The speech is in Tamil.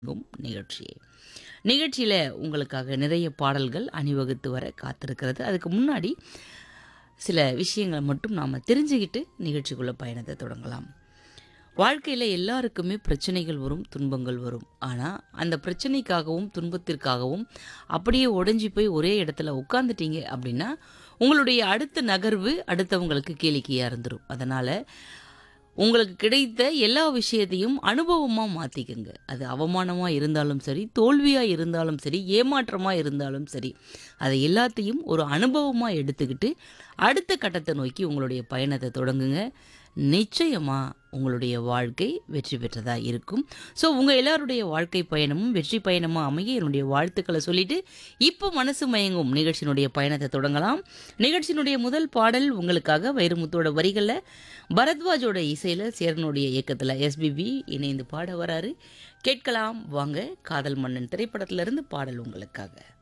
கும் நிகழ்ச்சியை நிகழ்ச்சியில் உங்களுக்காக நிறைய பாடல்கள் அணிவகுத்து வர காத்திருக்கிறது அதுக்கு முன்னாடி சில விஷயங்களை மட்டும் நாம் தெரிஞ்சுக்கிட்டு நிகழ்ச்சிக்குள்ள பயணத்தை தொடங்கலாம் வாழ்க்கையில் எல்லாருக்குமே பிரச்சனைகள் வரும் துன்பங்கள் வரும் ஆனால் அந்த பிரச்சனைக்காகவும் துன்பத்திற்காகவும் அப்படியே உடைஞ்சி போய் ஒரே இடத்துல உட்காந்துட்டீங்க அப்படின்னா உங்களுடைய அடுத்த நகர்வு அடுத்தவங்களுக்கு கேளிக்கையாக இருந்துடும் அதனால் உங்களுக்கு கிடைத்த எல்லா விஷயத்தையும் அனுபவமாக மாற்றிக்கங்க அது அவமானமாக இருந்தாலும் சரி தோல்வியாக இருந்தாலும் சரி ஏமாற்றமாக இருந்தாலும் சரி அதை எல்லாத்தையும் ஒரு அனுபவமாக எடுத்துக்கிட்டு அடுத்த கட்டத்தை நோக்கி உங்களுடைய பயணத்தை தொடங்குங்க நிச்சயமாக உங்களுடைய வாழ்க்கை வெற்றி பெற்றதாக இருக்கும் ஸோ உங்கள் எல்லாருடைய வாழ்க்கை பயணமும் வெற்றி பயணமாக அமைய என்னுடைய வாழ்த்துக்களை சொல்லிட்டு இப்போ மனசு மயங்கும் நிகழ்ச்சியினுடைய பயணத்தை தொடங்கலாம் நிகழ்ச்சியினுடைய முதல் பாடல் உங்களுக்காக வைரமுத்தோட வரிகளில் பரத்வாஜோட இசையில் சேரனுடைய இயக்கத்தில் எஸ்பிபி இணைந்து பாட வராரு கேட்கலாம் வாங்க காதல் மன்னன் திரைப்படத்திலிருந்து பாடல் உங்களுக்காக